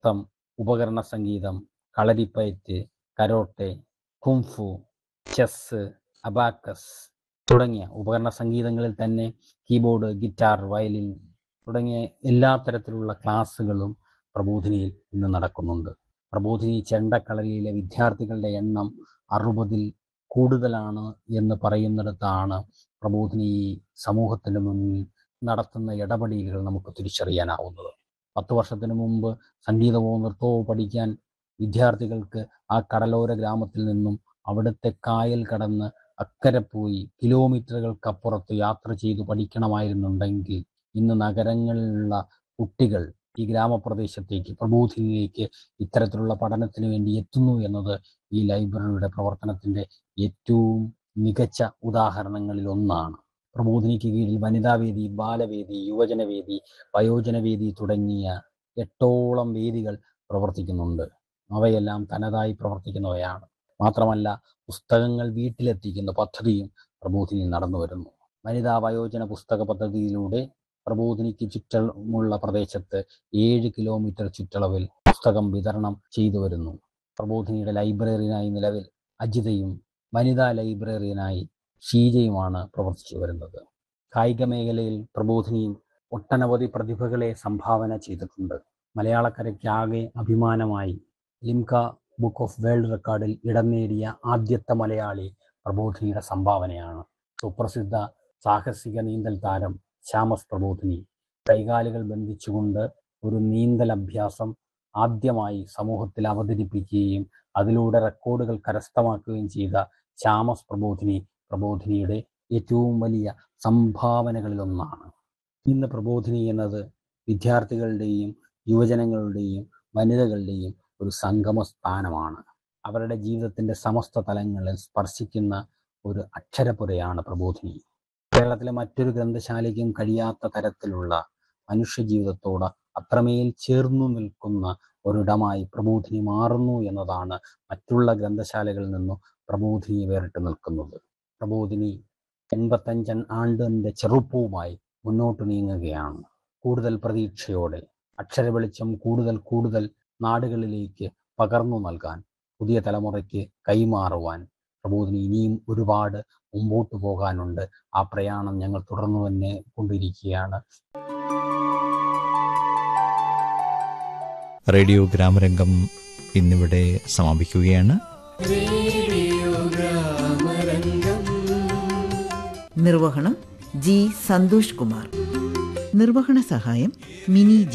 നൃത്തം ഉപകരണ സംഗീതം kalaripayattu karate kung fu chess abacus തുടങ്ങിയ ഉപകരണ സംഗീതങ്ങളിൽ തന്നെ കീബോർഡ് ഗിറ്റാർ വയലിൻ തുടങ്ങിയ എല്ലാ തരത്തിലുള്ള ക്ലാസ്സുകളും പ്രബോധിനിയിൽ ഇന്ന് നടക്കുന്നുണ്ട് പ്രബോധിനി ചെണ്ടക്കളരിയിലെ വിദ്യാർത്ഥികളുടെ എണ്ണം അറുപതിൽ കൂടുതലാണ് എന്ന് പറയുന്നിടത്താണ് പ്രബോധിനി ഈ സമൂഹത്തിന് മുന്നിൽ നടത്തുന്ന ഇടപെടലുകൾ നമുക്ക് തിരിച്ചറിയാനാവുന്നത് പത്ത് വർഷത്തിന് മുമ്പ് സംഗീതമോ നൃത്തമോ പഠിക്കാൻ വിദ്യാർത്ഥികൾക്ക് ആ കടലോര ഗ്രാമത്തിൽ നിന്നും അവിടുത്തെ കായൽ കടന്ന് അക്കരെ പോയി കിലോമീറ്ററുകൾക്കപ്പുറത്ത് യാത്ര ചെയ്തു പഠിക്കണമായിരുന്നുണ്ടെങ്കിൽ ഇന്ന് നഗരങ്ങളിലുള്ള കുട്ടികൾ ഈ ഗ്രാമപ്രദേശത്തേക്ക് പ്രബോധിനിയിലേക്ക് ഇത്തരത്തിലുള്ള പഠനത്തിന് വേണ്ടി എത്തുന്നു എന്നത് ഈ ലൈബ്രറിയുടെ പ്രവർത്തനത്തിന്റെ ഏറ്റവും മികച്ച ഉദാഹരണങ്ങളിൽ ഒന്നാണ് പ്രബോധിനിക്ക് കീഴിൽ വനിതാവേദി ബാലവേദി യുവജനവേദി വയോജനവേദി തുടങ്ങിയ എട്ടോളം വേദികൾ പ്രവർത്തിക്കുന്നുണ്ട് അവയെല്ലാം തനതായി പ്രവർത്തിക്കുന്നവയാണ് മാത്രമല്ല പുസ്തകങ്ങൾ വീട്ടിലെത്തിക്കുന്ന പദ്ധതിയും പ്രബോധിനി നടന്നു വരുന്നു വനിതാ വയോജന പുസ്തക പദ്ധതിയിലൂടെ പ്രബോധിനിക്ക് ചുറ്റുമുള്ള പ്രദേശത്ത് ഏഴ് കിലോമീറ്റർ ചുറ്റളവിൽ പുസ്തകം വിതരണം ചെയ്തു വരുന്നു പ്രബോധിനിയുടെ ലൈബ്രറിയനായി നിലവിൽ അജിതയും വനിതാ ലൈബ്രറിയനായി ഷീജയുമാണ് പ്രവർത്തിച്ചു വരുന്നത് കായിക മേഖലയിൽ പ്രബോധിനിയും ഒട്ടനവധി പ്രതിഭകളെ സംഭാവന ചെയ്തിട്ടുണ്ട് മലയാളക്കരയ്ക്കാകെ അഭിമാനമായി ലിംക ബുക്ക് ഓഫ് വേൾഡ് റെക്കോർഡിൽ ഇടം നേടിയ ആദ്യത്തെ മലയാളി പ്രബോധിനിയുടെ സംഭാവനയാണ് സുപ്രസിദ്ധ സാഹസിക നീന്തൽ താരം ശ്യാമസ് പ്രബോധിനി കൈകാലുകൾ ബന്ധിച്ചുകൊണ്ട് ഒരു നീന്തൽ അഭ്യാസം ആദ്യമായി സമൂഹത്തിൽ അവതരിപ്പിക്കുകയും അതിലൂടെ റെക്കോർഡുകൾ കരസ്ഥമാക്കുകയും ചെയ്ത ശ്യാമസ് പ്രബോധിനി പ്രബോധിനിയുടെ ഏറ്റവും വലിയ സംഭാവനകളിലൊന്നാണ് ഇന്ന് പ്രബോധിനി എന്നത് വിദ്യാർത്ഥികളുടെയും യുവജനങ്ങളുടെയും വനിതകളുടെയും ഒരു സംഗമ സ്ഥാനമാണ് അവരുടെ ജീവിതത്തിന്റെ സമസ്ത തലങ്ങളിൽ സ്പർശിക്കുന്ന ഒരു അക്ഷരപുരയാണ് പ്രബോധിനി കേരളത്തിലെ മറ്റൊരു ഗ്രന്ഥശാലയ്ക്കും കഴിയാത്ത തരത്തിലുള്ള മനുഷ്യജീവിതത്തോട് അത്രമേൽ ചേർന്നു നിൽക്കുന്ന ഒരിടമായി പ്രബോധിനി മാറുന്നു എന്നതാണ് മറ്റുള്ള ഗ്രന്ഥശാലകളിൽ നിന്നും പ്രബോധിനി വേറിട്ട് നിൽക്കുന്നത് പ്രബോധിനി എൺപത്തഞ്ചൻ ആണ്ടിന്റെ ചെറുപ്പവുമായി മുന്നോട്ട് നീങ്ങുകയാണ് കൂടുതൽ പ്രതീക്ഷയോടെ അക്ഷര വെളിച്ചം കൂടുതൽ കൂടുതൽ നാടുകളിലേക്ക് പകർന്നു നൽകാൻ പുതിയ തലമുറയ്ക്ക് കൈമാറുവാൻ പ്രബോധിനി ഇനിയും ഒരുപാട് മുമ്പോട്ട് പോകാനുണ്ട് ആ പ്രയാണം ഞങ്ങൾ തുടർന്നു തന്നെ കൊണ്ടിരിക്കുകയാണ് റേഡിയോ ഗ്രാമരംഗം ഇന്നിവിടെ സമാപിക്കുകയാണ് നിർവഹണം ജി സന്തോഷ് കുമാർ നിർവഹണ സഹായം മിനി